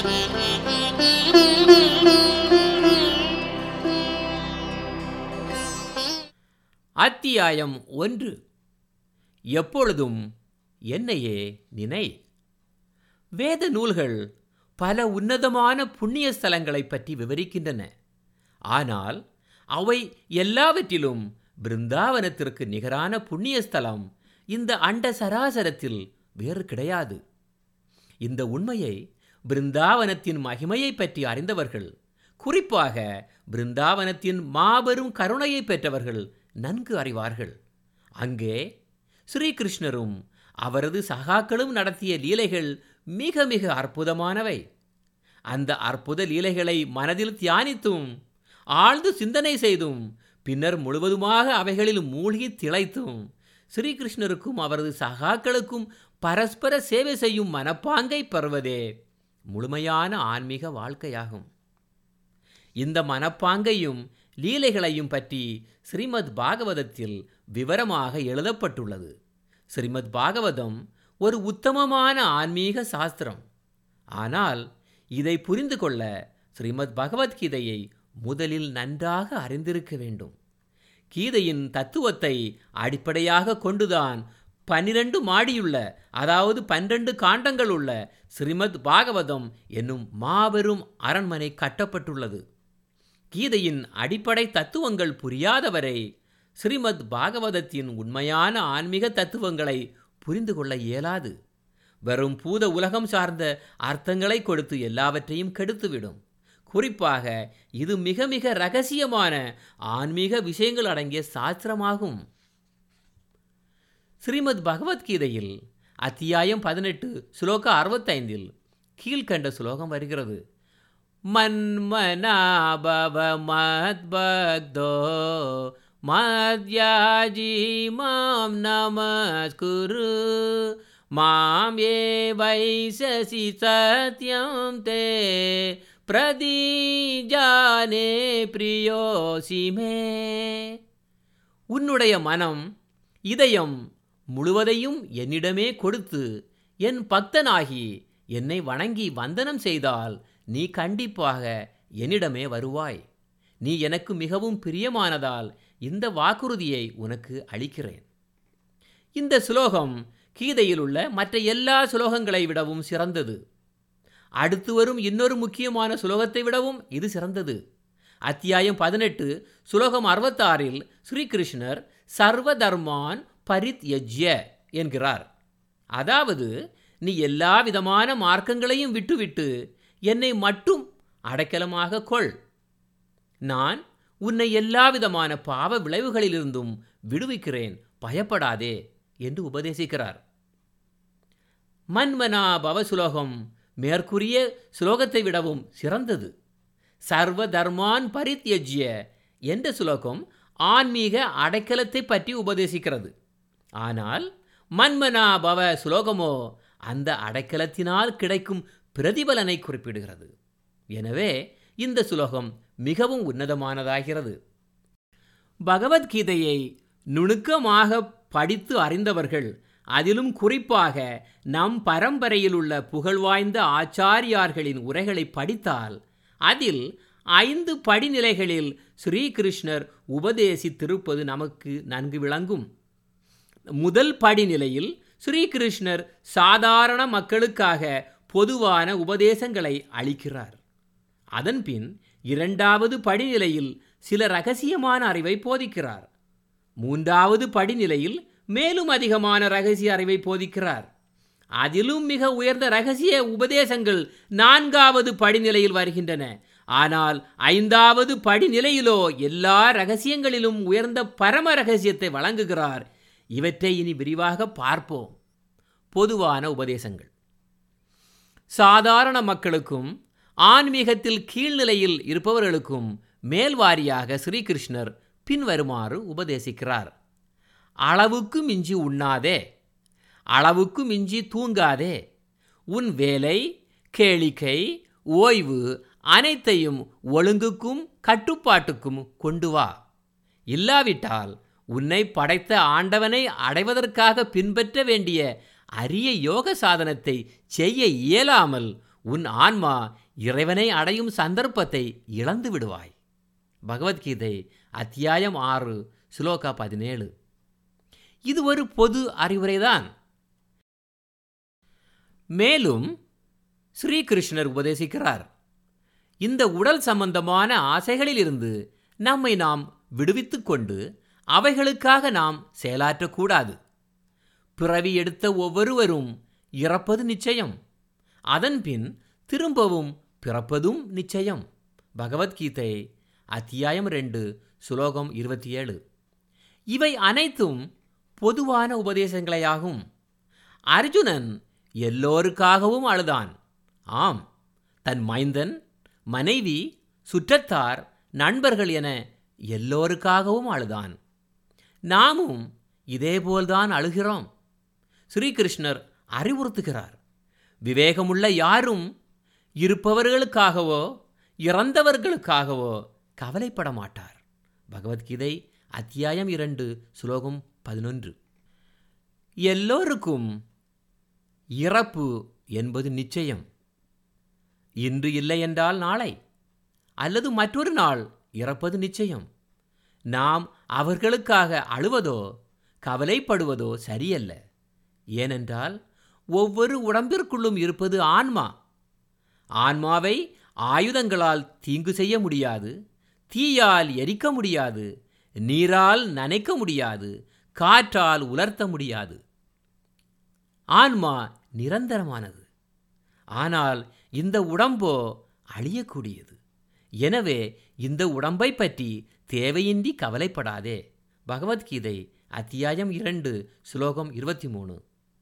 அத்தியாயம் ஒன்று எப்பொழுதும் என்னையே நினை வேத நூல்கள் பல உன்னதமான புண்ணிய ஸ்தலங்களைப் பற்றி விவரிக்கின்றன ஆனால் அவை எல்லாவற்றிலும் பிருந்தாவனத்திற்கு நிகரான புண்ணிய ஸ்தலம் இந்த அண்ட சராசரத்தில் வேறு கிடையாது இந்த உண்மையை பிருந்தாவனத்தின் மகிமையை பற்றி அறிந்தவர்கள் குறிப்பாக பிருந்தாவனத்தின் மாபெரும் கருணையை பெற்றவர்கள் நன்கு அறிவார்கள் அங்கே ஸ்ரீகிருஷ்ணரும் அவரது சகாக்களும் நடத்திய லீலைகள் மிக மிக அற்புதமானவை அந்த அற்புத லீலைகளை மனதில் தியானித்தும் ஆழ்ந்து சிந்தனை செய்தும் பின்னர் முழுவதுமாக அவைகளில் மூழ்கி திளைத்தும் ஸ்ரீகிருஷ்ணருக்கும் அவரது சகாக்களுக்கும் பரஸ்பர சேவை செய்யும் மனப்பாங்கை பெறுவதே முழுமையான ஆன்மீக வாழ்க்கையாகும் இந்த மனப்பாங்கையும் லீலைகளையும் பற்றி ஸ்ரீமத் பாகவதத்தில் விவரமாக எழுதப்பட்டுள்ளது ஸ்ரீமத் பாகவதம் ஒரு உத்தமமான ஆன்மீக சாஸ்திரம் ஆனால் இதை புரிந்து கொள்ள ஸ்ரீமத் பகவத்கீதையை முதலில் நன்றாக அறிந்திருக்க வேண்டும் கீதையின் தத்துவத்தை அடிப்படையாக கொண்டுதான் பன்னிரண்டு மாடியுள்ள அதாவது பன்னிரண்டு காண்டங்கள் உள்ள ஸ்ரீமத் பாகவதம் என்னும் மாபெரும் அரண்மனை கட்டப்பட்டுள்ளது கீதையின் அடிப்படை தத்துவங்கள் புரியாதவரை ஸ்ரீமத் பாகவதத்தின் உண்மையான ஆன்மீக தத்துவங்களை புரிந்து கொள்ள இயலாது வெறும் பூத உலகம் சார்ந்த அர்த்தங்களை கொடுத்து எல்லாவற்றையும் கெடுத்துவிடும் குறிப்பாக இது மிக மிக ரகசியமான ஆன்மீக விஷயங்கள் அடங்கிய சாஸ்திரமாகும் ஸ்ரீமத் பகவத்கீதையில் அத்தியாயம் பதினெட்டு ஸ்லோக அறுபத்தைந்தில் கீழ்கண்ட ஸ்லோகம் வருகிறது மன்மனாபவ மத்பக்தோ மத்யாஜி மாம் நமஸ்குரு மாம் ஏ வைசசி சத்யம் தே பிரதீஜானே பிரியோசிமே உன்னுடைய மனம் இதயம் முழுவதையும் என்னிடமே கொடுத்து என் பக்தனாகி என்னை வணங்கி வந்தனம் செய்தால் நீ கண்டிப்பாக என்னிடமே வருவாய் நீ எனக்கு மிகவும் பிரியமானதால் இந்த வாக்குறுதியை உனக்கு அளிக்கிறேன் இந்த சுலோகம் கீதையில் உள்ள மற்ற எல்லா சுலோகங்களை விடவும் சிறந்தது அடுத்து வரும் இன்னொரு முக்கியமான சுலோகத்தை விடவும் இது சிறந்தது அத்தியாயம் பதினெட்டு சுலோகம் அறுபத்தாறில் ஸ்ரீகிருஷ்ணர் சர்வ தர்மான் பரித் யஜ்ய என்கிறார் அதாவது நீ எல்லா விதமான மார்க்கங்களையும் விட்டுவிட்டு என்னை மட்டும் அடைக்கலமாக கொள் நான் உன்னை எல்லா விதமான பாவ விளைவுகளிலிருந்தும் விடுவிக்கிறேன் பயப்படாதே என்று உபதேசிக்கிறார் மன்மனா பவ சுலோகம் மேற்கூறிய சுலோகத்தை விடவும் சிறந்தது சர்வ தர்மான் பரித்யஜ்ய என்ற சுலோகம் ஆன்மீக அடைக்கலத்தை பற்றி உபதேசிக்கிறது ஆனால் மன்மனா பவ சுலோகமோ அந்த அடைக்கலத்தினால் கிடைக்கும் பிரதிபலனை குறிப்பிடுகிறது எனவே இந்த சுலோகம் மிகவும் உன்னதமானதாகிறது பகவத்கீதையை நுணுக்கமாக படித்து அறிந்தவர்கள் அதிலும் குறிப்பாக நம் பரம்பரையில் உள்ள புகழ்வாய்ந்த ஆச்சாரியார்களின் உரைகளை படித்தால் அதில் ஐந்து படிநிலைகளில் ஸ்ரீகிருஷ்ணர் உபதேசித்திருப்பது நமக்கு நன்கு விளங்கும் முதல் படிநிலையில் ஸ்ரீகிருஷ்ணர் சாதாரண மக்களுக்காக பொதுவான உபதேசங்களை அளிக்கிறார் அதன்பின் இரண்டாவது படிநிலையில் சில ரகசியமான அறிவை போதிக்கிறார் மூன்றாவது படிநிலையில் மேலும் அதிகமான ரகசிய அறிவை போதிக்கிறார் அதிலும் மிக உயர்ந்த ரகசிய உபதேசங்கள் நான்காவது படிநிலையில் வருகின்றன ஆனால் ஐந்தாவது படிநிலையிலோ எல்லா ரகசியங்களிலும் உயர்ந்த பரம ரகசியத்தை வழங்குகிறார் இவற்றை இனி விரிவாக பார்ப்போம் பொதுவான உபதேசங்கள் சாதாரண மக்களுக்கும் ஆன்மீகத்தில் கீழ்நிலையில் இருப்பவர்களுக்கும் மேல்வாரியாக ஸ்ரீகிருஷ்ணர் பின்வருமாறு உபதேசிக்கிறார் அளவுக்கு மிஞ்சி உண்ணாதே அளவுக்கு மிஞ்சி தூங்காதே உன் வேலை கேளிக்கை ஓய்வு அனைத்தையும் ஒழுங்குக்கும் கட்டுப்பாட்டுக்கும் கொண்டு வா இல்லாவிட்டால் உன்னை படைத்த ஆண்டவனை அடைவதற்காக பின்பற்ற வேண்டிய அரிய யோக சாதனத்தை செய்ய இயலாமல் உன் ஆன்மா இறைவனை அடையும் சந்தர்ப்பத்தை இழந்து விடுவாய் பகவத்கீதை அத்தியாயம் ஆறு சுலோகா பதினேழு இது ஒரு பொது அறிவுரைதான் மேலும் ஸ்ரீகிருஷ்ணர் உபதேசிக்கிறார் இந்த உடல் சம்பந்தமான ஆசைகளிலிருந்து நம்மை நாம் விடுவித்துக் கொண்டு அவைகளுக்காக நாம் செயலாற்றக்கூடாது பிறவி எடுத்த ஒவ்வொருவரும் இறப்பது நிச்சயம் அதன்பின் திரும்பவும் பிறப்பதும் நிச்சயம் பகவத்கீதை அத்தியாயம் ரெண்டு சுலோகம் இருபத்தி ஏழு இவை அனைத்தும் பொதுவான உபதேசங்களேயாகும் அர்ஜுனன் எல்லோருக்காகவும் அழுதான் ஆம் தன் மைந்தன் மனைவி சுற்றத்தார் நண்பர்கள் என எல்லோருக்காகவும் அழுதான் நாமும் இதேபோல்தான் அழுகிறோம் ஸ்ரீகிருஷ்ணர் அறிவுறுத்துகிறார் விவேகமுள்ள யாரும் இருப்பவர்களுக்காகவோ இறந்தவர்களுக்காகவோ கவலைப்பட மாட்டார் பகவத்கீதை அத்தியாயம் இரண்டு சுலோகம் பதினொன்று எல்லோருக்கும் இறப்பு என்பது நிச்சயம் இன்று இல்லை என்றால் நாளை அல்லது மற்றொரு நாள் இறப்பது நிச்சயம் நாம் அவர்களுக்காக அழுவதோ கவலைப்படுவதோ சரியல்ல ஏனென்றால் ஒவ்வொரு உடம்பிற்குள்ளும் இருப்பது ஆன்மா ஆன்மாவை ஆயுதங்களால் தீங்கு செய்ய முடியாது தீயால் எரிக்க முடியாது நீரால் நனைக்க முடியாது காற்றால் உலர்த்த முடியாது ஆன்மா நிரந்தரமானது ஆனால் இந்த உடம்போ அழியக்கூடியது எனவே இந்த உடம்பை பற்றி தேவையின்றி கவலைப்படாதே பகவத்கீதை அத்தியாயம் இரண்டு சுலோகம் இருபத்தி மூணு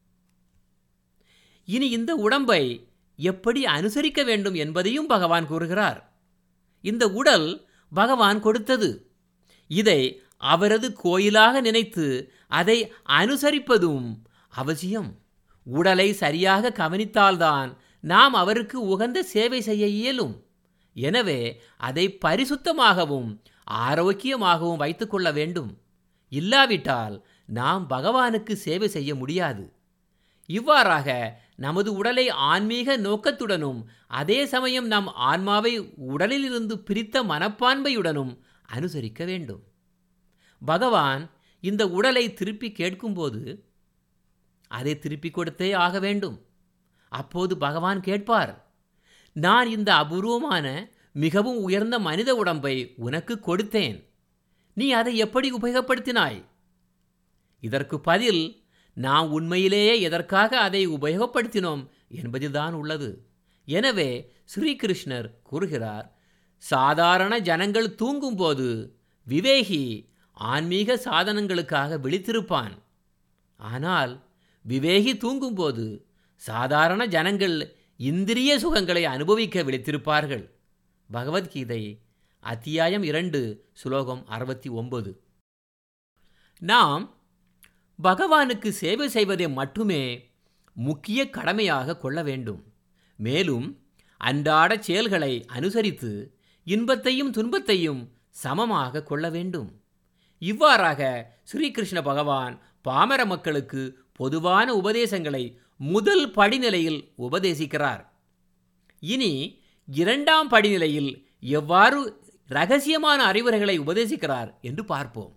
இனி இந்த உடம்பை எப்படி அனுசரிக்க வேண்டும் என்பதையும் பகவான் கூறுகிறார் இந்த உடல் பகவான் கொடுத்தது இதை அவரது கோயிலாக நினைத்து அதை அனுசரிப்பதும் அவசியம் உடலை சரியாக கவனித்தால்தான் நாம் அவருக்கு உகந்த சேவை செய்ய இயலும் எனவே அதை பரிசுத்தமாகவும் ஆரோக்கியமாகவும் வைத்துக்கொள்ள வேண்டும் இல்லாவிட்டால் நாம் பகவானுக்கு சேவை செய்ய முடியாது இவ்வாறாக நமது உடலை ஆன்மீக நோக்கத்துடனும் அதே சமயம் நம் ஆன்மாவை உடலிலிருந்து பிரித்த மனப்பான்மையுடனும் அனுசரிக்க வேண்டும் பகவான் இந்த உடலை திருப்பி கேட்கும்போது அதை திருப்பி கொடுத்தே ஆக வேண்டும் அப்போது பகவான் கேட்பார் நான் இந்த அபூர்வமான மிகவும் உயர்ந்த மனித உடம்பை உனக்கு கொடுத்தேன் நீ அதை எப்படி உபயோகப்படுத்தினாய் இதற்கு பதில் நாம் உண்மையிலேயே எதற்காக அதை உபயோகப்படுத்தினோம் என்பதில்தான் உள்ளது எனவே ஸ்ரீகிருஷ்ணர் கூறுகிறார் சாதாரண ஜனங்கள் தூங்கும்போது விவேகி ஆன்மீக சாதனங்களுக்காக விழித்திருப்பான் ஆனால் விவேகி தூங்கும்போது சாதாரண ஜனங்கள் இந்திரிய சுகங்களை அனுபவிக்க விழித்திருப்பார்கள் பகவத்கீதை அத்தியாயம் இரண்டு சுலோகம் அறுபத்தி ஒன்பது நாம் பகவானுக்கு சேவை செய்வதை மட்டுமே முக்கிய கடமையாக கொள்ள வேண்டும் மேலும் அன்றாட செயல்களை அனுசரித்து இன்பத்தையும் துன்பத்தையும் சமமாக கொள்ள வேண்டும் இவ்வாறாக ஸ்ரீகிருஷ்ண பகவான் பாமர மக்களுக்கு பொதுவான உபதேசங்களை முதல் படிநிலையில் உபதேசிக்கிறார் இனி இரண்டாம் படிநிலையில் எவ்வாறு ரகசியமான அறிவுரைகளை உபதேசிக்கிறார் என்று பார்ப்போம்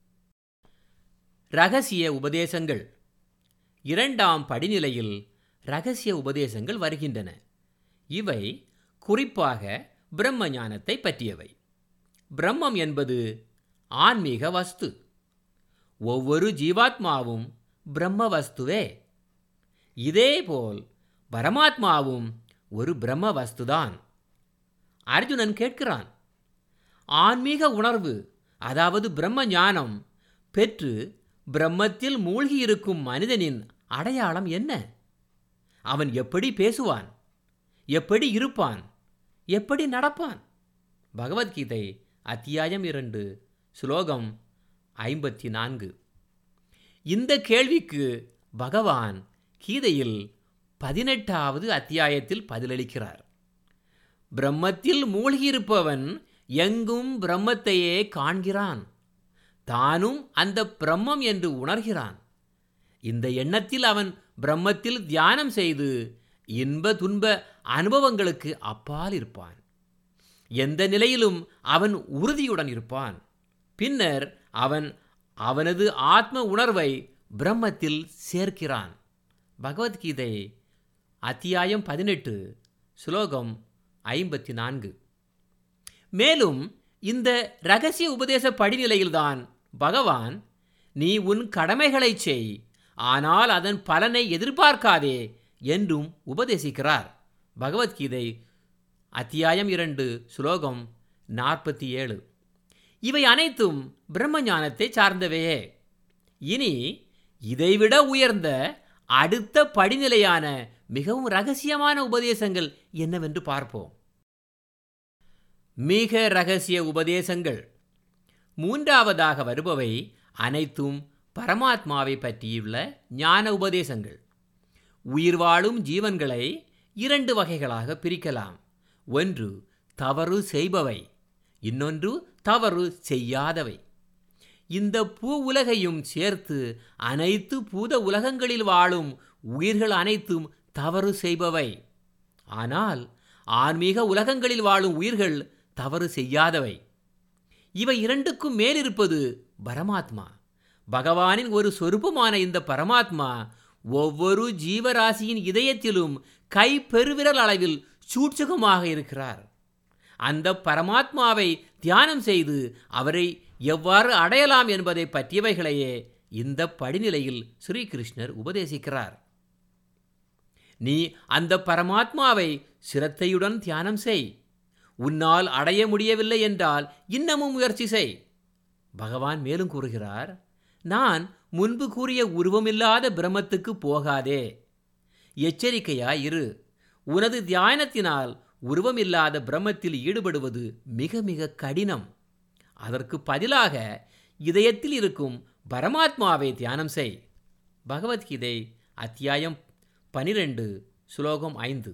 ரகசிய உபதேசங்கள் இரண்டாம் படிநிலையில் ரகசிய உபதேசங்கள் வருகின்றன இவை குறிப்பாக பிரம்ம ஞானத்தை பற்றியவை பிரம்மம் என்பது ஆன்மீக வஸ்து ஒவ்வொரு ஜீவாத்மாவும் பிரம்ம வஸ்துவே இதேபோல் பரமாத்மாவும் ஒரு பிரம்ம வஸ்துதான் அர்ஜுனன் கேட்கிறான் ஆன்மீக உணர்வு அதாவது பிரம்ம ஞானம் பெற்று பிரம்மத்தில் மூழ்கியிருக்கும் மனிதனின் அடையாளம் என்ன அவன் எப்படி பேசுவான் எப்படி இருப்பான் எப்படி நடப்பான் பகவத்கீதை அத்தியாயம் இரண்டு சுலோகம் ஐம்பத்தி நான்கு இந்த கேள்விக்கு பகவான் கீதையில் பதினெட்டாவது அத்தியாயத்தில் பதிலளிக்கிறார் பிரம்மத்தில் மூழ்கியிருப்பவன் எங்கும் பிரம்மத்தையே காண்கிறான் தானும் அந்த பிரம்மம் என்று உணர்கிறான் இந்த எண்ணத்தில் அவன் பிரம்மத்தில் தியானம் செய்து இன்ப துன்ப அனுபவங்களுக்கு அப்பால் இருப்பான் எந்த நிலையிலும் அவன் உறுதியுடன் இருப்பான் பின்னர் அவன் அவனது ஆத்ம உணர்வை பிரம்மத்தில் சேர்க்கிறான் பகவத்கீதை அத்தியாயம் பதினெட்டு ஸ்லோகம் ஐம்பத்தி நான்கு மேலும் இந்த ரகசிய உபதேச படிநிலையில்தான் பகவான் நீ உன் கடமைகளை செய் ஆனால் அதன் பலனை எதிர்பார்க்காதே என்றும் உபதேசிக்கிறார் பகவத்கீதை அத்தியாயம் இரண்டு சுலோகம் நாற்பத்தி ஏழு இவை அனைத்தும் பிரம்ம ஞானத்தை சார்ந்தவையே இனி இதைவிட உயர்ந்த அடுத்த படிநிலையான மிகவும் ரகசியமான உபதேசங்கள் என்னவென்று பார்ப்போம் மிக ரகசிய உபதேசங்கள் மூன்றாவதாக வருபவை அனைத்தும் பரமாத்மாவை பற்றியுள்ள ஞான உபதேசங்கள் உயிர் வாழும் ஜீவன்களை இரண்டு வகைகளாக பிரிக்கலாம் ஒன்று தவறு செய்பவை இன்னொன்று தவறு செய்யாதவை இந்த பூ உலகையும் சேர்த்து அனைத்து பூத உலகங்களில் வாழும் உயிர்கள் அனைத்தும் தவறு செய்பவை ஆனால் ஆன்மீக உலகங்களில் வாழும் உயிர்கள் தவறு செய்யாதவை இவை இரண்டுக்கும் மேலிருப்பது பரமாத்மா பகவானின் ஒரு சொருபமான இந்த பரமாத்மா ஒவ்வொரு ஜீவராசியின் இதயத்திலும் கை பெருவிரல் அளவில் சூட்சகமாக இருக்கிறார் அந்த பரமாத்மாவை தியானம் செய்து அவரை எவ்வாறு அடையலாம் என்பதை பற்றியவைகளையே இந்த படிநிலையில் ஸ்ரீகிருஷ்ணர் உபதேசிக்கிறார் நீ அந்த பரமாத்மாவை சிரத்தையுடன் தியானம் செய் உன்னால் அடைய முடியவில்லை என்றால் இன்னமும் முயற்சி செய் பகவான் மேலும் கூறுகிறார் நான் முன்பு கூறிய உருவமில்லாத பிரம்மத்துக்கு போகாதே எச்சரிக்கையாய் இரு உனது தியானத்தினால் உருவமில்லாத பிரம்மத்தில் ஈடுபடுவது மிக மிக கடினம் அதற்கு பதிலாக இதயத்தில் இருக்கும் பரமாத்மாவை தியானம் செய் பகவத்கீதை அத்தியாயம் பனிரெண்டு சுலோகம் ஐந்து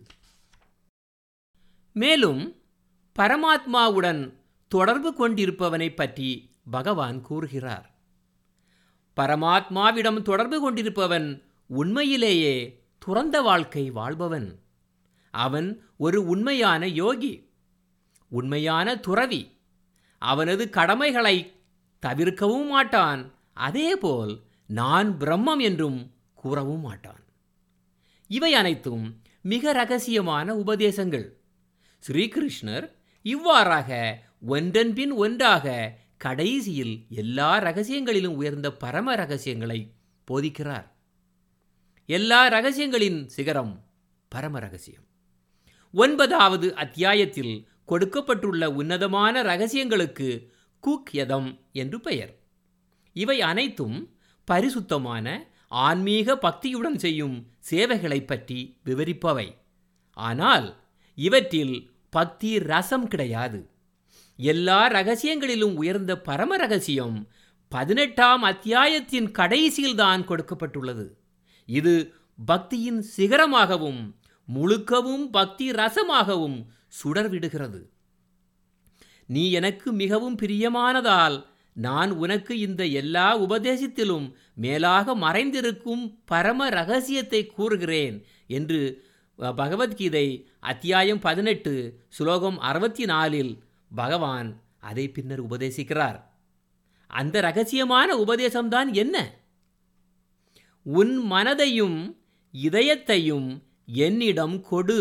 மேலும் பரமாத்மாவுடன் தொடர்பு கொண்டிருப்பவனை பற்றி பகவான் கூறுகிறார் பரமாத்மாவிடம் தொடர்பு கொண்டிருப்பவன் உண்மையிலேயே துறந்த வாழ்க்கை வாழ்பவன் அவன் ஒரு உண்மையான யோகி உண்மையான துறவி அவனது கடமைகளை தவிர்க்கவும் மாட்டான் அதேபோல் நான் பிரம்மம் என்றும் கூறவும் மாட்டான் இவை அனைத்தும் மிக ரகசியமான உபதேசங்கள் ஸ்ரீகிருஷ்ணர் இவ்வாறாக ஒன்றன்பின் ஒன்றாக கடைசியில் எல்லா ரகசியங்களிலும் உயர்ந்த பரம ரகசியங்களை போதிக்கிறார் எல்லா ரகசியங்களின் சிகரம் பரம ரகசியம் ஒன்பதாவது அத்தியாயத்தில் கொடுக்கப்பட்டுள்ள உன்னதமான ரகசியங்களுக்கு குக்யதம் என்று பெயர் இவை அனைத்தும் பரிசுத்தமான ஆன்மீக பக்தியுடன் செய்யும் சேவைகளை பற்றி விவரிப்பவை ஆனால் இவற்றில் பக்தி ரசம் கிடையாது எல்லா ரகசியங்களிலும் உயர்ந்த பரம ரகசியம் பதினெட்டாம் அத்தியாயத்தின் கடைசியில்தான் கொடுக்கப்பட்டுள்ளது இது பக்தியின் சிகரமாகவும் முழுக்கவும் பக்தி ரசமாகவும் சுடர்விடுகிறது நீ எனக்கு மிகவும் பிரியமானதால் நான் உனக்கு இந்த எல்லா உபதேசத்திலும் மேலாக மறைந்திருக்கும் பரம ரகசியத்தை கூறுகிறேன் என்று பகவத்கீதை அத்தியாயம் பதினெட்டு சுலோகம் அறுபத்தி நாலில் பகவான் அதை பின்னர் உபதேசிக்கிறார் அந்த ரகசியமான உபதேசம்தான் என்ன உன் மனதையும் இதயத்தையும் என்னிடம் கொடு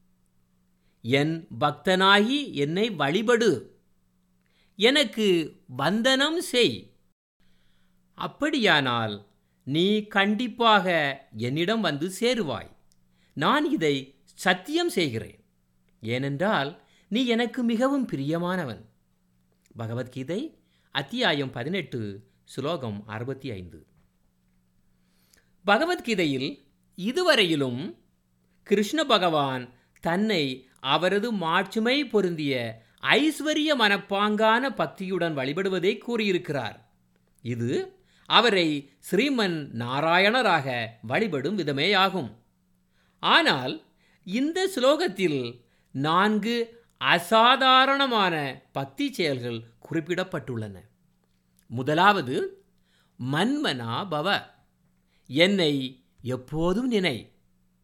என் பக்தனாகி என்னை வழிபடு எனக்கு வந்தனம் செய் அப்படியானால் நீ கண்டிப்பாக என்னிடம் வந்து சேருவாய் நான் இதை சத்தியம் செய்கிறேன் ஏனென்றால் நீ எனக்கு மிகவும் பிரியமானவன் பகவத்கீதை அத்தியாயம் பதினெட்டு சுலோகம் அறுபத்தி ஐந்து பகவத்கீதையில் இதுவரையிலும் கிருஷ்ண பகவான் தன்னை அவரது மாட்சிமை பொருந்திய ஐஸ்வர்ய மனப்பாங்கான பக்தியுடன் வழிபடுவதை கூறியிருக்கிறார் இது அவரை ஸ்ரீமன் நாராயணராக வழிபடும் விதமேயாகும் ஆனால் இந்த ஸ்லோகத்தில் நான்கு அசாதாரணமான பக்தி செயல்கள் குறிப்பிடப்பட்டுள்ளன முதலாவது மன்மனா பவ என்னை எப்போதும் நினை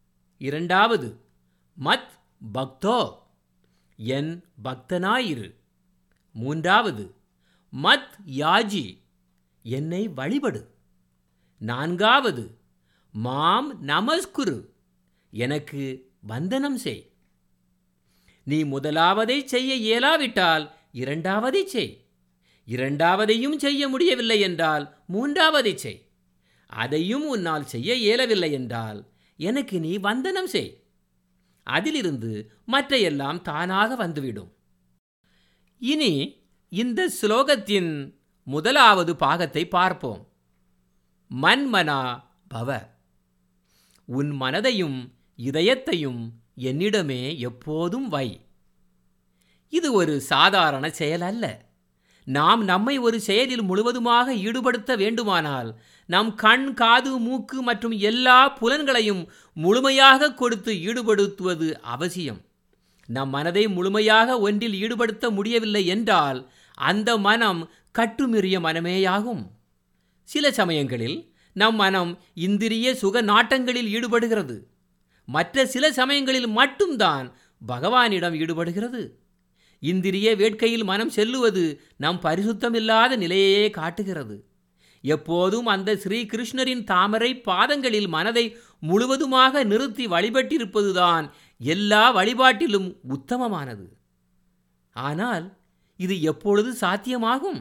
இரண்டாவது மத் பக்தோ என் பக்தனாயிரு மூன்றாவது மத் யாஜி என்னை வழிபடு நான்காவது மாம் நமஸ்குரு எனக்கு வந்தனம் செய் நீ முதலாவதை செய்ய இயலாவிட்டால் இரண்டாவதை செய் இரண்டாவதையும் செய்ய முடியவில்லை என்றால் மூன்றாவதை செய் அதையும் உன்னால் செய்ய இயலவில்லை என்றால் எனக்கு நீ வந்தனம் செய் அதிலிருந்து மற்ற எல்லாம் தானாக வந்துவிடும் இனி இந்த ஸ்லோகத்தின் முதலாவது பாகத்தை பார்ப்போம் மன்மனா பவ உன் மனதையும் இதயத்தையும் என்னிடமே எப்போதும் வை இது ஒரு சாதாரண செயல் அல்ல நாம் நம்மை ஒரு செயலில் முழுவதுமாக ஈடுபடுத்த வேண்டுமானால் நம் கண் காது மூக்கு மற்றும் எல்லா புலன்களையும் முழுமையாக கொடுத்து ஈடுபடுத்துவது அவசியம் நம் மனதை முழுமையாக ஒன்றில் ஈடுபடுத்த முடியவில்லை என்றால் அந்த மனம் கட்டுமிறிய மனமேயாகும் சில சமயங்களில் நம் மனம் இந்திரிய சுக நாட்டங்களில் ஈடுபடுகிறது மற்ற சில சமயங்களில் மட்டும்தான் பகவானிடம் ஈடுபடுகிறது இந்திரிய வேட்கையில் மனம் செல்லுவது நம் பரிசுத்தமில்லாத நிலையையே காட்டுகிறது எப்போதும் அந்த ஸ்ரீ கிருஷ்ணரின் தாமரை பாதங்களில் மனதை முழுவதுமாக நிறுத்தி வழிபட்டிருப்பதுதான் எல்லா வழிபாட்டிலும் உத்தமமானது ஆனால் இது எப்பொழுது சாத்தியமாகும்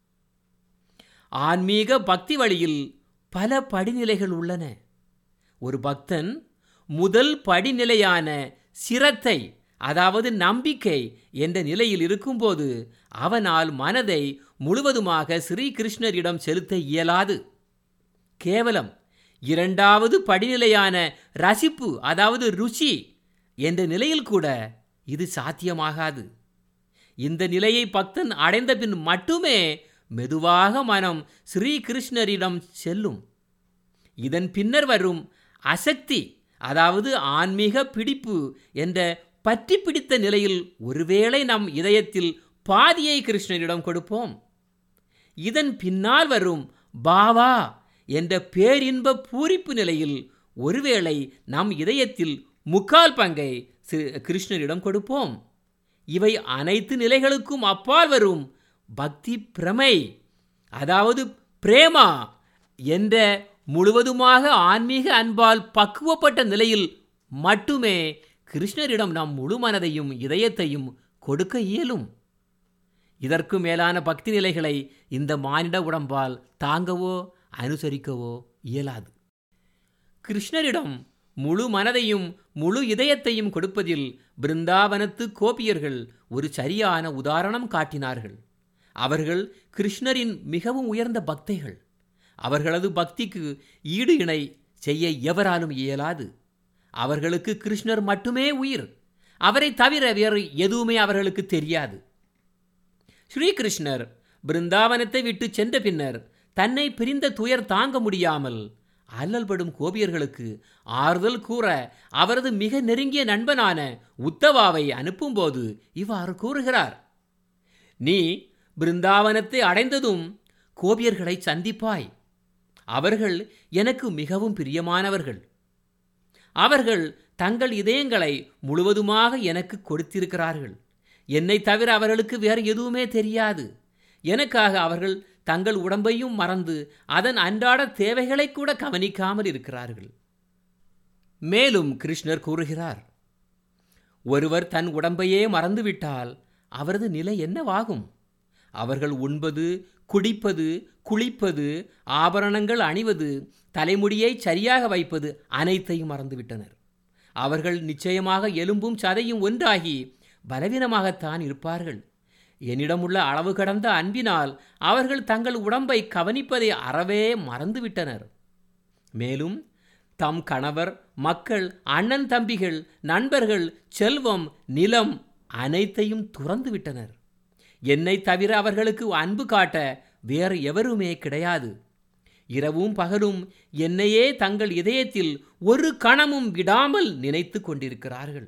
ஆன்மீக பக்தி வழியில் பல படிநிலைகள் உள்ளன ஒரு பக்தன் முதல் படிநிலையான சிரத்தை அதாவது நம்பிக்கை என்ற நிலையில் இருக்கும்போது அவனால் மனதை முழுவதுமாக ஸ்ரீ கிருஷ்ணரிடம் செலுத்த இயலாது கேவலம் இரண்டாவது படிநிலையான ரசிப்பு அதாவது ருச்சி என்ற நிலையில் கூட இது சாத்தியமாகாது இந்த நிலையை பக்தன் அடைந்த பின் மட்டுமே மெதுவாக மனம் ஸ்ரீ கிருஷ்ணரிடம் செல்லும் இதன் பின்னர் வரும் அசக்தி அதாவது ஆன்மீக பிடிப்பு என்ற பற்றி பிடித்த நிலையில் ஒருவேளை நம் இதயத்தில் பாதியை கிருஷ்ணரிடம் கொடுப்போம் இதன் பின்னால் வரும் பாவா என்ற பேரின்ப பூரிப்பு நிலையில் ஒருவேளை நம் இதயத்தில் முக்கால் பங்கை கிருஷ்ணரிடம் கொடுப்போம் இவை அனைத்து நிலைகளுக்கும் அப்பால் வரும் பக்தி பிரமை அதாவது பிரேமா என்ற முழுவதுமாக ஆன்மீக அன்பால் பக்குவப்பட்ட நிலையில் மட்டுமே கிருஷ்ணரிடம் நம் முழு மனதையும் இதயத்தையும் கொடுக்க இயலும் இதற்கு மேலான பக்தி நிலைகளை இந்த மானிட உடம்பால் தாங்கவோ அனுசரிக்கவோ இயலாது கிருஷ்ணரிடம் முழு மனதையும் முழு இதயத்தையும் கொடுப்பதில் பிருந்தாவனத்து கோபியர்கள் ஒரு சரியான உதாரணம் காட்டினார்கள் அவர்கள் கிருஷ்ணரின் மிகவும் உயர்ந்த பக்தைகள் அவர்களது பக்திக்கு ஈடு இணை செய்ய எவராலும் இயலாது அவர்களுக்கு கிருஷ்ணர் மட்டுமே உயிர் அவரை தவிர வேறு எதுவுமே அவர்களுக்கு தெரியாது ஸ்ரீகிருஷ்ணர் பிருந்தாவனத்தை விட்டு சென்ற பின்னர் தன்னை பிரிந்த துயர் தாங்க முடியாமல் அல்லல்படும் கோபியர்களுக்கு ஆறுதல் கூற அவரது மிக நெருங்கிய நண்பனான உத்தவாவை அனுப்பும்போது இவ்வாறு கூறுகிறார் நீ பிருந்தாவனத்தை அடைந்ததும் கோபியர்களை சந்திப்பாய் அவர்கள் எனக்கு மிகவும் பிரியமானவர்கள் அவர்கள் தங்கள் இதயங்களை முழுவதுமாக எனக்கு கொடுத்திருக்கிறார்கள் என்னை தவிர அவர்களுக்கு வேறு எதுவுமே தெரியாது எனக்காக அவர்கள் தங்கள் உடம்பையும் மறந்து அதன் அன்றாட தேவைகளை கூட கவனிக்காமல் இருக்கிறார்கள் மேலும் கிருஷ்ணர் கூறுகிறார் ஒருவர் தன் உடம்பையே மறந்துவிட்டால் அவரது நிலை என்னவாகும் அவர்கள் உண்பது குடிப்பது குளிப்பது ஆபரணங்கள் அணிவது தலைமுடியை சரியாக வைப்பது அனைத்தையும் மறந்துவிட்டனர் அவர்கள் நிச்சயமாக எலும்பும் சதையும் ஒன்றாகி பலவீனமாகத்தான் இருப்பார்கள் என்னிடமுள்ள அளவு கடந்த அன்பினால் அவர்கள் தங்கள் உடம்பை கவனிப்பதை அறவே மறந்துவிட்டனர் மேலும் தம் கணவர் மக்கள் அண்ணன் தம்பிகள் நண்பர்கள் செல்வம் நிலம் அனைத்தையும் துறந்து விட்டனர் என்னை தவிர அவர்களுக்கு அன்பு காட்ட வேறு எவருமே கிடையாது இரவும் பகலும் என்னையே தங்கள் இதயத்தில் ஒரு கணமும் விடாமல் நினைத்து கொண்டிருக்கிறார்கள்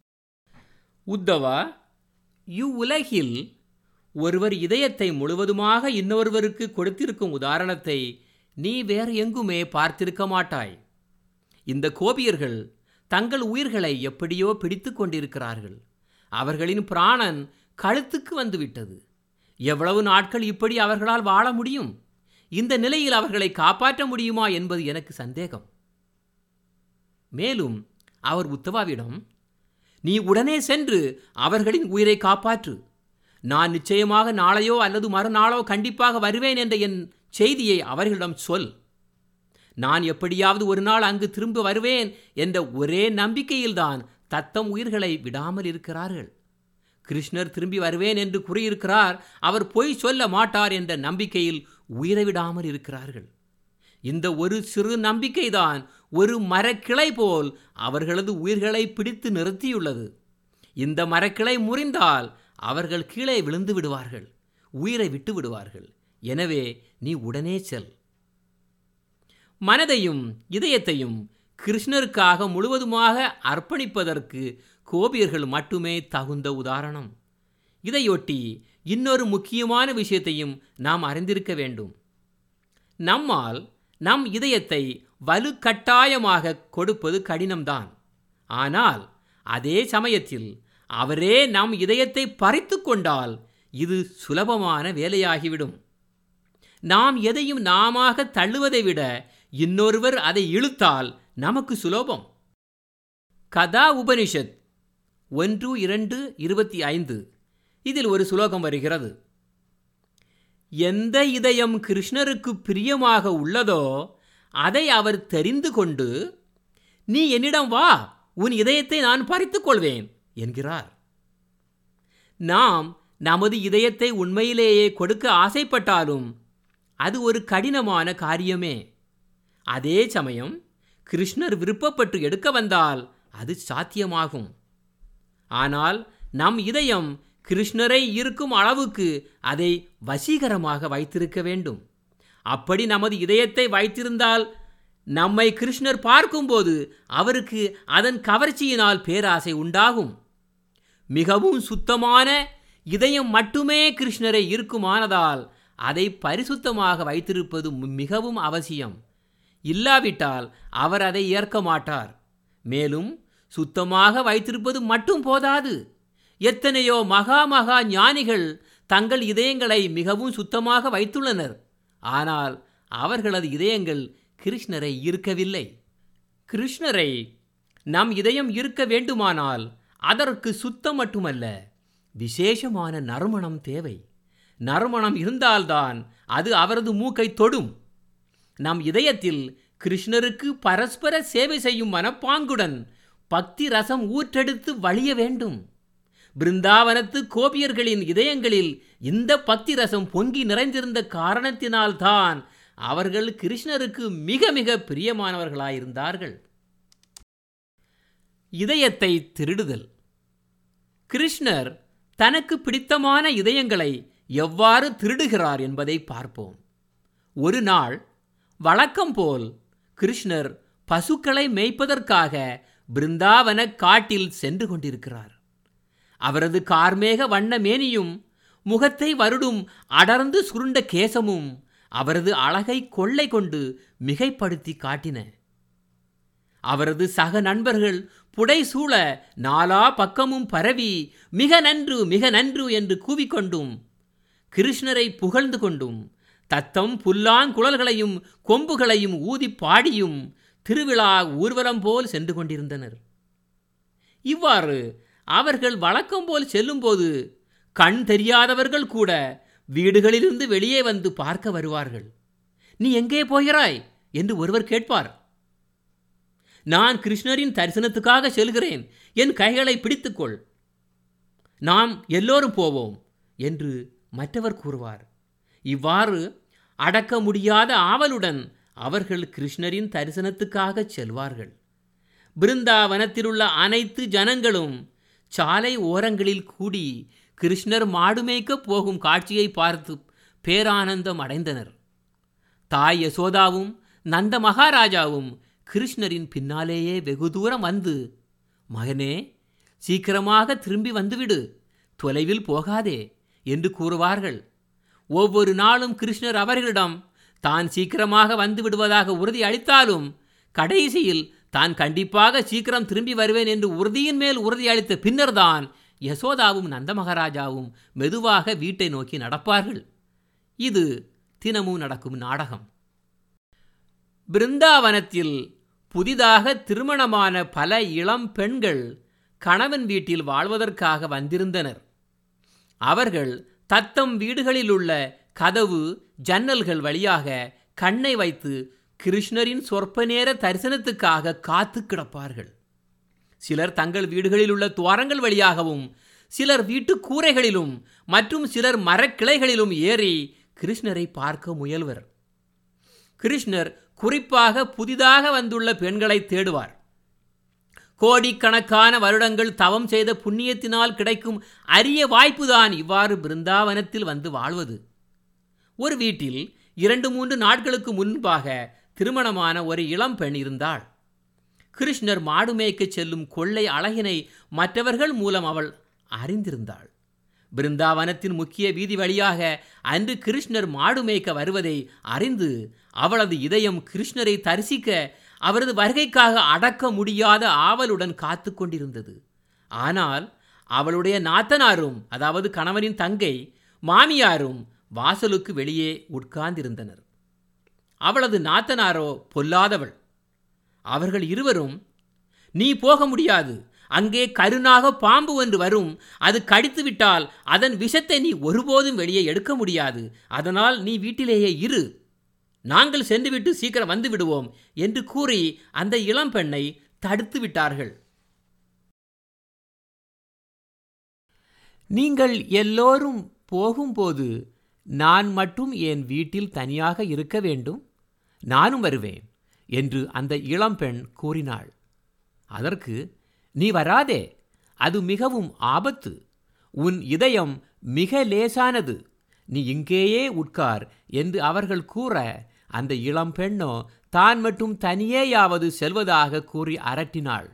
உத்தவா இவ்வுலகில் ஒருவர் இதயத்தை முழுவதுமாக இன்னொருவருக்கு கொடுத்திருக்கும் உதாரணத்தை நீ வேறு எங்குமே பார்த்திருக்க மாட்டாய் இந்த கோபியர்கள் தங்கள் உயிர்களை எப்படியோ பிடித்து கொண்டிருக்கிறார்கள் அவர்களின் பிராணன் கழுத்துக்கு வந்துவிட்டது எவ்வளவு நாட்கள் இப்படி அவர்களால் வாழ முடியும் இந்த நிலையில் அவர்களை காப்பாற்ற முடியுமா என்பது எனக்கு சந்தேகம் மேலும் அவர் உத்தவாவிடம் நீ உடனே சென்று அவர்களின் உயிரை காப்பாற்று நான் நிச்சயமாக நாளையோ அல்லது மறுநாளோ கண்டிப்பாக வருவேன் என்ற என் செய்தியை அவர்களிடம் சொல் நான் எப்படியாவது ஒரு நாள் அங்கு திரும்ப வருவேன் என்ற ஒரே நம்பிக்கையில்தான் தத்தம் உயிர்களை விடாமல் இருக்கிறார்கள் கிருஷ்ணர் திரும்பி வருவேன் என்று கூறியிருக்கிறார் அவர் பொய் சொல்ல மாட்டார் என்ற நம்பிக்கையில் உயிரை விடாமல் இருக்கிறார்கள் இந்த ஒரு சிறு நம்பிக்கைதான் ஒரு மரக்கிளை போல் அவர்களது உயிர்களை பிடித்து நிறுத்தியுள்ளது இந்த மரக்கிளை முறிந்தால் அவர்கள் கீழே விழுந்து விடுவார்கள் உயிரை விட்டு விடுவார்கள் எனவே நீ உடனே செல் மனதையும் இதயத்தையும் கிருஷ்ணருக்காக முழுவதுமாக அர்ப்பணிப்பதற்கு கோபியர்கள் மட்டுமே தகுந்த உதாரணம் இதையொட்டி இன்னொரு முக்கியமான விஷயத்தையும் நாம் அறிந்திருக்க வேண்டும் நம்மால் நம் இதயத்தை வலுக்கட்டாயமாக கொடுப்பது கடினம்தான் ஆனால் அதே சமயத்தில் அவரே நம் இதயத்தை பறித்து கொண்டால் இது சுலபமான வேலையாகிவிடும் நாம் எதையும் நாமாக தள்ளுவதை விட இன்னொருவர் அதை இழுத்தால் நமக்கு சுலபம் கதா உபனிஷத் ஒன்று இரண்டு இருபத்தி ஐந்து இதில் ஒரு சுலோகம் வருகிறது எந்த இதயம் கிருஷ்ணருக்கு பிரியமாக உள்ளதோ அதை அவர் தெரிந்து கொண்டு நீ என்னிடம் வா உன் இதயத்தை நான் பறித்துக் கொள்வேன் என்கிறார் நாம் நமது இதயத்தை உண்மையிலேயே கொடுக்க ஆசைப்பட்டாலும் அது ஒரு கடினமான காரியமே அதே சமயம் கிருஷ்ணர் விருப்பப்பட்டு எடுக்க வந்தால் அது சாத்தியமாகும் ஆனால் நம் இதயம் கிருஷ்ணரை இருக்கும் அளவுக்கு அதை வசீகரமாக வைத்திருக்க வேண்டும் அப்படி நமது இதயத்தை வைத்திருந்தால் நம்மை கிருஷ்ணர் பார்க்கும்போது அவருக்கு அதன் கவர்ச்சியினால் பேராசை உண்டாகும் மிகவும் சுத்தமான இதயம் மட்டுமே கிருஷ்ணரை இருக்குமானதால் அதை பரிசுத்தமாக வைத்திருப்பது மிகவும் அவசியம் இல்லாவிட்டால் அவர் அதை ஏற்க மாட்டார் மேலும் சுத்தமாக வைத்திருப்பது மட்டும் போதாது எத்தனையோ மகா மகா ஞானிகள் தங்கள் இதயங்களை மிகவும் சுத்தமாக வைத்துள்ளனர் ஆனால் அவர்களது இதயங்கள் கிருஷ்ணரை ஈர்க்கவில்லை கிருஷ்ணரை நம் இதயம் இருக்க வேண்டுமானால் அதற்கு சுத்தம் மட்டுமல்ல விசேஷமான நறுமணம் தேவை நறுமணம் இருந்தால்தான் அது அவரது மூக்கை தொடும் நம் இதயத்தில் கிருஷ்ணருக்கு பரஸ்பர சேவை செய்யும் மனப்பாங்குடன் பக்தி ரசம் ஊற்றெடுத்து வழிய வேண்டும் பிருந்தாவனத்து கோபியர்களின் இதயங்களில் இந்த பக்தி ரசம் பொங்கி நிறைந்திருந்த காரணத்தினால்தான் அவர்கள் கிருஷ்ணருக்கு மிக மிக பிரியமானவர்களாயிருந்தார்கள் இதயத்தை திருடுதல் கிருஷ்ணர் தனக்கு பிடித்தமான இதயங்களை எவ்வாறு திருடுகிறார் என்பதை பார்ப்போம் ஒரு நாள் வழக்கம் போல் கிருஷ்ணர் பசுக்களை மேய்ப்பதற்காக பிருந்தாவன காட்டில் சென்று கொண்டிருக்கிறார் அவரது கார்மேக வண்ண மேனியும் முகத்தை வருடும் அடர்ந்து சுருண்ட கேசமும் அவரது அழகை கொள்ளை கொண்டு மிகைப்படுத்தி காட்டின அவரது சக நண்பர்கள் புடைசூழ நாலா பக்கமும் பரவி மிக நன்று மிக நன்று என்று கூவிக்கொண்டும் கிருஷ்ணரை புகழ்ந்து கொண்டும் தத்தம் புல்லாங்குழல்களையும் கொம்புகளையும் ஊதி பாடியும் திருவிழா ஊர்வலம் போல் சென்று கொண்டிருந்தனர் இவ்வாறு அவர்கள் வழக்கம் போல் செல்லும்போது கண் தெரியாதவர்கள் கூட வீடுகளிலிருந்து வெளியே வந்து பார்க்க வருவார்கள் நீ எங்கே போகிறாய் என்று ஒருவர் கேட்பார் நான் கிருஷ்ணரின் தரிசனத்துக்காக செல்கிறேன் என் கைகளை பிடித்துக்கொள் நாம் எல்லோரும் போவோம் என்று மற்றவர் கூறுவார் இவ்வாறு அடக்க முடியாத ஆவலுடன் அவர்கள் கிருஷ்ணரின் தரிசனத்துக்காக செல்வார்கள் பிருந்தாவனத்திலுள்ள அனைத்து ஜனங்களும் சாலை ஓரங்களில் கூடி கிருஷ்ணர் மாடுமேய்க்க போகும் காட்சியை பார்த்து பேரானந்தம் அடைந்தனர் தாய் யசோதாவும் நந்த மகாராஜாவும் கிருஷ்ணரின் பின்னாலேயே வெகு தூரம் வந்து மகனே சீக்கிரமாக திரும்பி வந்துவிடு தொலைவில் போகாதே என்று கூறுவார்கள் ஒவ்வொரு நாளும் கிருஷ்ணர் அவர்களிடம் தான் சீக்கிரமாக வந்து விடுவதாக உறுதி அளித்தாலும் கடைசியில் தான் கண்டிப்பாக சீக்கிரம் திரும்பி வருவேன் என்று உறுதியின் மேல் உறுதி அளித்த பின்னர்தான் யசோதாவும் நந்தமகாராஜாவும் மெதுவாக வீட்டை நோக்கி நடப்பார்கள் இது தினமும் நடக்கும் நாடகம் பிருந்தாவனத்தில் புதிதாக திருமணமான பல இளம் பெண்கள் கணவன் வீட்டில் வாழ்வதற்காக வந்திருந்தனர் அவர்கள் தத்தம் வீடுகளில் உள்ள கதவு ஜன்னல்கள் வழியாக கண்ணை வைத்து கிருஷ்ணரின் சொற்ப நேர தரிசனத்துக்காக காத்து கிடப்பார்கள் சிலர் தங்கள் வீடுகளில் உள்ள துவாரங்கள் வழியாகவும் சிலர் வீட்டு கூரைகளிலும் மற்றும் சிலர் மரக்கிளைகளிலும் ஏறி கிருஷ்ணரை பார்க்க முயல்வர் கிருஷ்ணர் குறிப்பாக புதிதாக வந்துள்ள பெண்களை தேடுவார் கோடிக்கணக்கான வருடங்கள் தவம் செய்த புண்ணியத்தினால் கிடைக்கும் அரிய வாய்ப்புதான் இவ்வாறு பிருந்தாவனத்தில் வந்து வாழ்வது ஒரு வீட்டில் இரண்டு மூன்று நாட்களுக்கு முன்பாக திருமணமான ஒரு இளம் பெண் இருந்தாள் கிருஷ்ணர் மாடு மேய்க்கச் செல்லும் கொள்ளை அழகினை மற்றவர்கள் மூலம் அவள் அறிந்திருந்தாள் பிருந்தாவனத்தின் முக்கிய வீதி வழியாக அன்று கிருஷ்ணர் மாடு மேய்க்க வருவதை அறிந்து அவளது இதயம் கிருஷ்ணரை தரிசிக்க அவரது வருகைக்காக அடக்க முடியாத ஆவலுடன் காத்து கொண்டிருந்தது ஆனால் அவளுடைய நாத்தனாரும் அதாவது கணவனின் தங்கை மாமியாரும் வாசலுக்கு வெளியே உட்கார்ந்திருந்தனர் அவளது நாத்தனாரோ பொல்லாதவள் அவர்கள் இருவரும் நீ போக முடியாது அங்கே கருணாக பாம்பு ஒன்று வரும் அது கடித்து விட்டால் அதன் விஷத்தை நீ ஒருபோதும் வெளியே எடுக்க முடியாது அதனால் நீ வீட்டிலேயே இரு நாங்கள் சென்றுவிட்டு சீக்கிரம் வந்து விடுவோம் என்று கூறி அந்த இளம் பெண்ணை தடுத்து விட்டார்கள் நீங்கள் எல்லோரும் போகும்போது நான் மட்டும் என் வீட்டில் தனியாக இருக்க வேண்டும் நானும் வருவேன் என்று அந்த இளம்பெண் கூறினாள் அதற்கு நீ வராதே அது மிகவும் ஆபத்து உன் இதயம் மிக லேசானது நீ இங்கேயே உட்கார் என்று அவர்கள் கூற அந்த இளம் பெண்ணோ தான் மட்டும் தனியேயாவது செல்வதாக கூறி அரட்டினாள்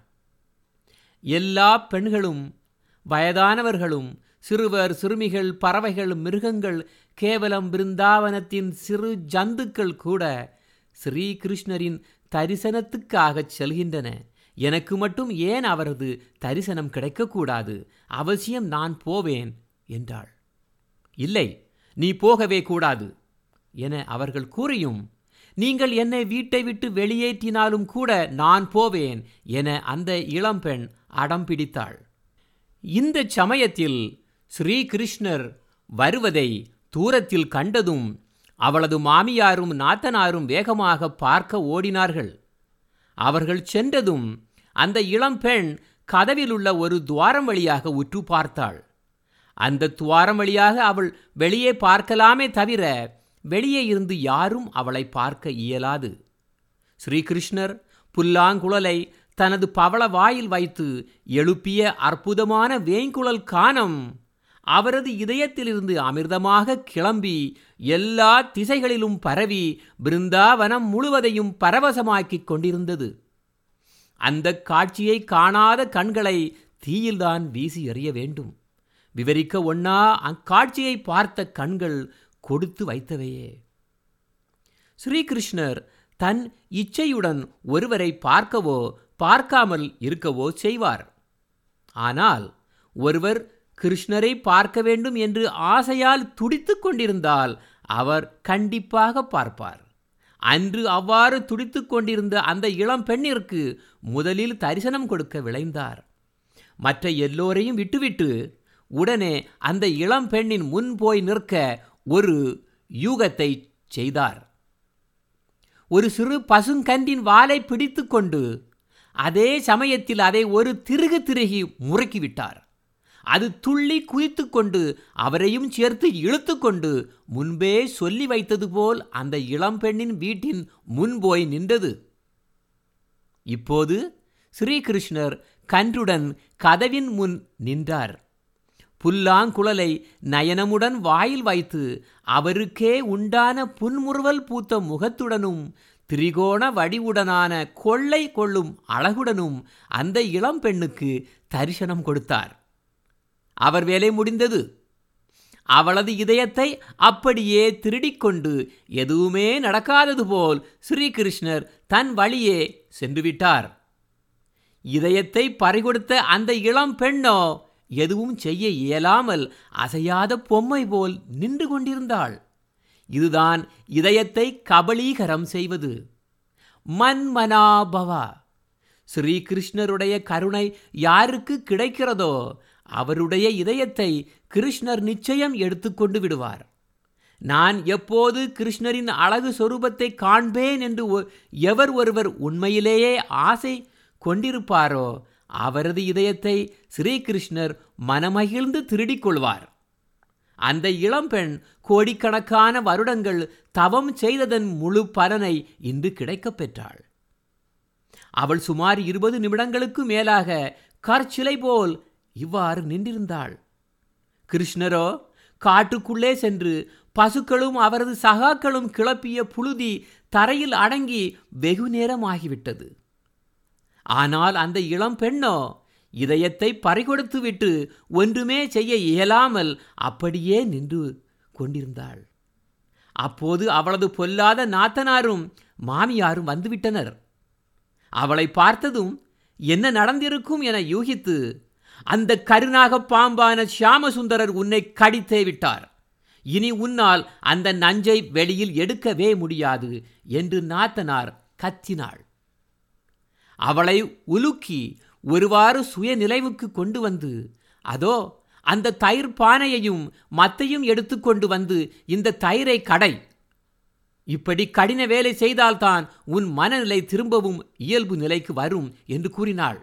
எல்லா பெண்களும் வயதானவர்களும் சிறுவர் சிறுமிகள் பறவைகள் மிருகங்கள் கேவலம் பிருந்தாவனத்தின் சிறு ஜந்துக்கள் கூட ஸ்ரீகிருஷ்ணரின் தரிசனத்துக்காகச் செல்கின்றன எனக்கு மட்டும் ஏன் அவரது தரிசனம் கிடைக்கக்கூடாது அவசியம் நான் போவேன் என்றாள் இல்லை நீ போகவே கூடாது என அவர்கள் கூறியும் நீங்கள் என்னை வீட்டை விட்டு வெளியேற்றினாலும் கூட நான் போவேன் என அந்த இளம்பெண் அடம் பிடித்தாள் இந்த சமயத்தில் ஸ்ரீகிருஷ்ணர் வருவதை தூரத்தில் கண்டதும் அவளது மாமியாரும் நாத்தனாரும் வேகமாக பார்க்க ஓடினார்கள் அவர்கள் சென்றதும் அந்த இளம்பெண் கதவில் உள்ள ஒரு துவாரம் வழியாக உற்று பார்த்தாள் அந்த துவாரம் வழியாக அவள் வெளியே பார்க்கலாமே தவிர வெளியே இருந்து யாரும் அவளை பார்க்க இயலாது ஸ்ரீகிருஷ்ணர் புல்லாங்குழலை தனது பவள வாயில் வைத்து எழுப்பிய அற்புதமான வேங்குழல் கானம் அவரது இதயத்திலிருந்து அமிர்தமாக கிளம்பி எல்லா திசைகளிலும் பரவி பிருந்தாவனம் முழுவதையும் பரவசமாக்கிக் கொண்டிருந்தது அந்த காட்சியை காணாத கண்களை தீயில்தான் வீசி எறிய வேண்டும் விவரிக்க ஒண்ணா அக்காட்சியை பார்த்த கண்கள் கொடுத்து வைத்தவையே ஸ்ரீகிருஷ்ணர் தன் இச்சையுடன் ஒருவரை பார்க்கவோ பார்க்காமல் இருக்கவோ செய்வார் ஆனால் ஒருவர் கிருஷ்ணரை பார்க்க வேண்டும் என்று ஆசையால் துடித்துக் கொண்டிருந்தால் அவர் கண்டிப்பாக பார்ப்பார் அன்று அவ்வாறு துடித்துக் கொண்டிருந்த அந்த இளம் பெண்ணிற்கு முதலில் தரிசனம் கொடுக்க விளைந்தார் மற்ற எல்லோரையும் விட்டுவிட்டு உடனே அந்த இளம் பெண்ணின் முன் போய் நிற்க ஒரு யூகத்தை செய்தார் ஒரு சிறு பசுங்கன்றின் வாலை பிடித்து கொண்டு அதே சமயத்தில் அதை ஒரு திருகு திருகி முறுக்கிவிட்டார் அது துள்ளி குதித்து கொண்டு அவரையும் சேர்த்து இழுத்து கொண்டு முன்பே சொல்லி வைத்தது போல் அந்த இளம்பெண்ணின் வீட்டின் முன் போய் நின்றது இப்போது ஸ்ரீகிருஷ்ணர் கன்றுடன் கதவின் முன் நின்றார் புல்லாங்குழலை நயனமுடன் வாயில் வைத்து அவருக்கே உண்டான புன்முறுவல் பூத்த முகத்துடனும் திரிகோண வடிவுடனான கொள்ளை கொள்ளும் அழகுடனும் அந்த இளம்பெண்ணுக்கு தரிசனம் கொடுத்தார் அவர் வேலை முடிந்தது அவளது இதயத்தை அப்படியே திருடிக்கொண்டு எதுவுமே நடக்காதது போல் ஸ்ரீகிருஷ்ணர் தன் வழியே சென்றுவிட்டார் இதயத்தை பறிகொடுத்த அந்த இளம் பெண்ணோ எதுவும் செய்ய இயலாமல் அசையாத பொம்மை போல் நின்று கொண்டிருந்தாள் இதுதான் இதயத்தை கபளீகரம் செய்வது மன்மனாபவா ஸ்ரீகிருஷ்ணருடைய கருணை யாருக்கு கிடைக்கிறதோ அவருடைய இதயத்தை கிருஷ்ணர் நிச்சயம் எடுத்துக்கொண்டு விடுவார் நான் எப்போது கிருஷ்ணரின் அழகு சொரூபத்தை காண்பேன் என்று எவர் ஒருவர் உண்மையிலேயே ஆசை கொண்டிருப்பாரோ அவரது இதயத்தை ஸ்ரீகிருஷ்ணர் மனமகிழ்ந்து திருடிக் கொள்வார் அந்த இளம்பெண் கோடிக்கணக்கான வருடங்கள் தவம் செய்ததன் முழு பலனை இன்று கிடைக்கப் பெற்றாள் அவள் சுமார் இருபது நிமிடங்களுக்கு மேலாக கற்சிலை போல் இவ்வாறு நின்றிருந்தாள் கிருஷ்ணரோ காட்டுக்குள்ளே சென்று பசுக்களும் அவரது சகாக்களும் கிளப்பிய புழுதி தரையில் அடங்கி வெகு நேரமாகிவிட்டது ஆனால் அந்த இளம் பெண்ணோ இதயத்தை பறிகொடுத்துவிட்டு ஒன்றுமே செய்ய இயலாமல் அப்படியே நின்று கொண்டிருந்தாள் அப்போது அவளது பொல்லாத நாத்தனாரும் மாமியாரும் வந்துவிட்டனர் அவளை பார்த்ததும் என்ன நடந்திருக்கும் என யூகித்து அந்த கருணாக பாம்பான சியாமசுந்தரர் உன்னை கடித்தே விட்டார் இனி உன்னால் அந்த நஞ்சை வெளியில் எடுக்கவே முடியாது என்று நாத்தனார் கத்தினாள் அவளை உலுக்கி ஒருவாறு சுயநிலைவுக்கு கொண்டு வந்து அதோ அந்த தயிர் பானையையும் மத்தையும் எடுத்துக்கொண்டு வந்து இந்த தயிரை கடை இப்படி கடின வேலை செய்தால்தான் உன் மனநிலை திரும்பவும் இயல்பு நிலைக்கு வரும் என்று கூறினாள்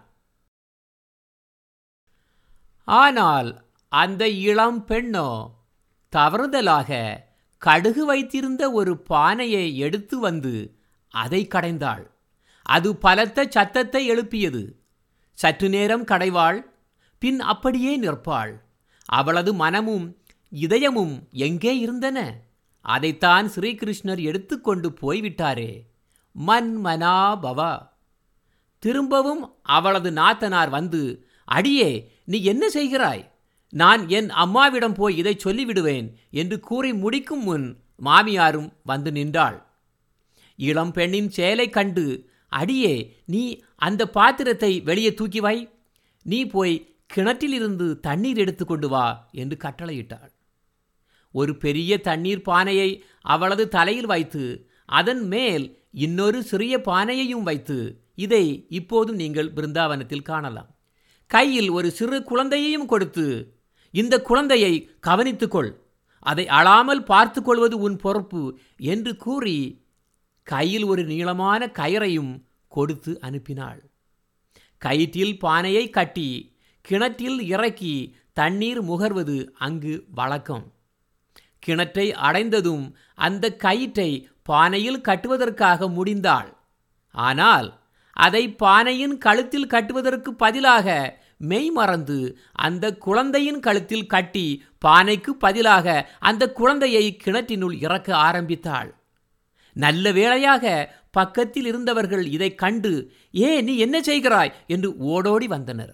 ஆனால் அந்த இளம் பெண்ணோ தவறுதலாக கடுகு வைத்திருந்த ஒரு பானையை எடுத்து வந்து அதை கடைந்தாள் அது பலத்த சத்தத்தை எழுப்பியது சற்று நேரம் கடைவாள் பின் அப்படியே நிற்பாள் அவளது மனமும் இதயமும் எங்கே இருந்தன அதைத்தான் ஸ்ரீகிருஷ்ணர் எடுத்துக்கொண்டு போய்விட்டாரே மன்மனா பவா திரும்பவும் அவளது நாத்தனார் வந்து அடியே நீ என்ன செய்கிறாய் நான் என் அம்மாவிடம் போய் இதை சொல்லிவிடுவேன் என்று கூறி முடிக்கும் முன் மாமியாரும் வந்து நின்றாள் இளம் பெண்ணின் செயலை கண்டு அடியே நீ அந்த பாத்திரத்தை வெளியே தூக்கி வை நீ போய் கிணற்றிலிருந்து தண்ணீர் எடுத்துக்கொண்டு வா என்று கட்டளையிட்டாள் ஒரு பெரிய தண்ணீர் பானையை அவளது தலையில் வைத்து அதன் மேல் இன்னொரு சிறிய பானையையும் வைத்து இதை இப்போதும் நீங்கள் பிருந்தாவனத்தில் காணலாம் கையில் ஒரு சிறு குழந்தையையும் கொடுத்து இந்த குழந்தையை கவனித்துக்கொள் அதை அழாமல் பார்த்து கொள்வது உன் பொறுப்பு என்று கூறி கையில் ஒரு நீளமான கயிறையும் கொடுத்து அனுப்பினாள் கயிற்றில் பானையை கட்டி கிணற்றில் இறக்கி தண்ணீர் முகர்வது அங்கு வழக்கம் கிணற்றை அடைந்ததும் அந்த கயிற்றை பானையில் கட்டுவதற்காக முடிந்தாள் ஆனால் அதை பானையின் கழுத்தில் கட்டுவதற்கு பதிலாக மெய் மறந்து அந்த குழந்தையின் கழுத்தில் கட்டி பானைக்கு பதிலாக அந்த குழந்தையை கிணற்றினுள் இறக்க ஆரம்பித்தாள் நல்ல வேளையாக பக்கத்தில் இருந்தவர்கள் இதை கண்டு ஏ நீ என்ன செய்கிறாய் என்று ஓடோடி வந்தனர்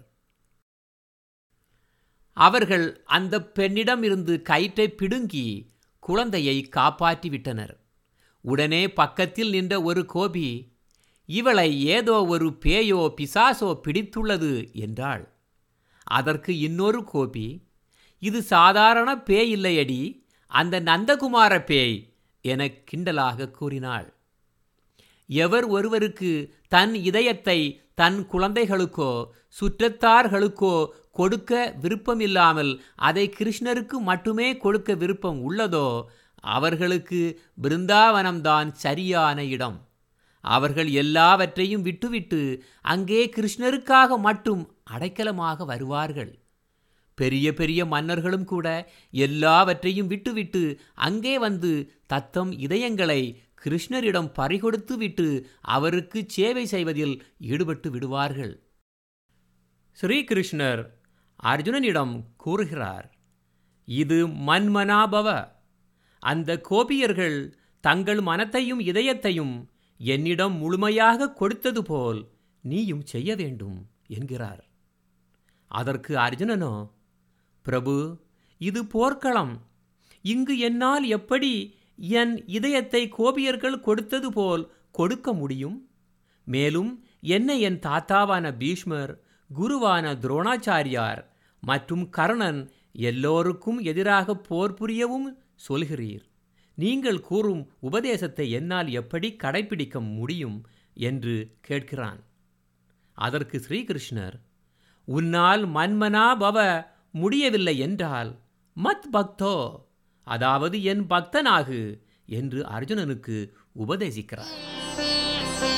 அவர்கள் அந்த பெண்ணிடம் இருந்து கயிற்றை பிடுங்கி குழந்தையை காப்பாற்றி விட்டனர் உடனே பக்கத்தில் நின்ற ஒரு கோபி இவளை ஏதோ ஒரு பேயோ பிசாசோ பிடித்துள்ளது என்றாள் அதற்கு இன்னொரு கோபி இது சாதாரண பேய் இல்லையடி அந்த நந்தகுமார பேய் என கிண்டலாக கூறினாள் எவர் ஒருவருக்கு தன் இதயத்தை தன் குழந்தைகளுக்கோ சுற்றத்தார்களுக்கோ கொடுக்க விருப்பமில்லாமல் அதை கிருஷ்ணருக்கு மட்டுமே கொடுக்க விருப்பம் உள்ளதோ அவர்களுக்கு பிருந்தாவனம்தான் சரியான இடம் அவர்கள் எல்லாவற்றையும் விட்டுவிட்டு அங்கே கிருஷ்ணருக்காக மட்டும் அடைக்கலமாக வருவார்கள் பெரிய பெரிய மன்னர்களும் கூட எல்லாவற்றையும் விட்டுவிட்டு அங்கே வந்து தத்தம் இதயங்களை கிருஷ்ணரிடம் பறிகொடுத்து விட்டு அவருக்கு சேவை செய்வதில் ஈடுபட்டு விடுவார்கள் ஸ்ரீகிருஷ்ணர் அர்ஜுனனிடம் கூறுகிறார் இது மன்மனாபவ அந்த கோபியர்கள் தங்கள் மனத்தையும் இதயத்தையும் என்னிடம் முழுமையாக கொடுத்தது போல் நீயும் செய்ய வேண்டும் என்கிறார் அதற்கு அர்ஜுனனோ பிரபு இது போர்க்களம் இங்கு என்னால் எப்படி என் இதயத்தை கோபியர்கள் கொடுத்தது போல் கொடுக்க முடியும் மேலும் என்னை என் தாத்தாவான பீஷ்மர் குருவான துரோணாச்சாரியார் மற்றும் கர்ணன் எல்லோருக்கும் எதிராக போர் புரியவும் சொல்கிறீர் நீங்கள் கூறும் உபதேசத்தை என்னால் எப்படி கடைப்பிடிக்க முடியும் என்று கேட்கிறான் அதற்கு ஸ்ரீகிருஷ்ணர் உன்னால் மன்மனா பவ முடியவில்லை என்றால் மத் பக்தோ அதாவது என் பக்தனாகு என்று அர்ஜுனனுக்கு உபதேசிக்கிறார்